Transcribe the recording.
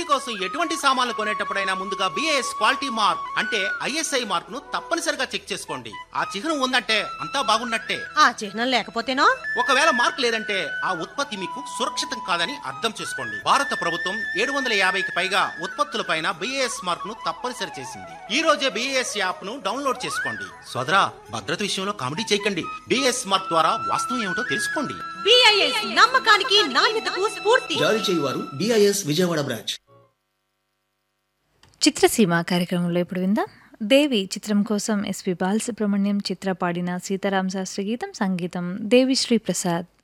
కోసం ఎటువంటి సామాన్లు కొనేటప్పుడైనా ముందుగా బిఏఎస్ క్వాలిటీ మార్క్ అంటే ఐఎస్ఐ మార్క్ ను తప్పనిసరిగా చెక్ చేసుకోండి ఆ చిహ్నం ఉందంటే అంతా బాగున్నట్టే ఆ చిహ్నం లేకపోతేనో ఒకవేళ మార్క్ లేదంటే ఆ ఉత్పత్తి మీకు సురక్షితం కాదని అర్థం చేసుకోండి భారత ప్రభుత్వం ఏడు వందల యాభైకి పైగా ఉత్పత్తులపైన బిఏఎస్ మార్క్ ను తప్పనిసరి చేసింది ఈ రోజే బిఏఎస్ యాప్ ను డౌన్లోడ్ చేసుకోండి సోదరా భద్రత విషయంలో కామెడీ చేయకండి బిఏఎస్ మార్క్ ద్వారా వాస్తవం ఏమిటో తెలుసుకోండి బిఐఎస్ నమ్మకానికి నాణ్యతకు స్ఫూర్తి జారీ చేయువారు బిఐఎస్ విజయవాడ బ్రాంచ్ చిత్రసీమ కార్యక్రమంలో ఇప్పుడు విందాం దేవి చిత్రం కోసం ఎస్పి బాలసుబ్రహ్మణ్యం చిత్ర పాడిన సీతారాం శాస్త్రి గీతం సంగీతం దేవిశ్రీ ప్రసాద్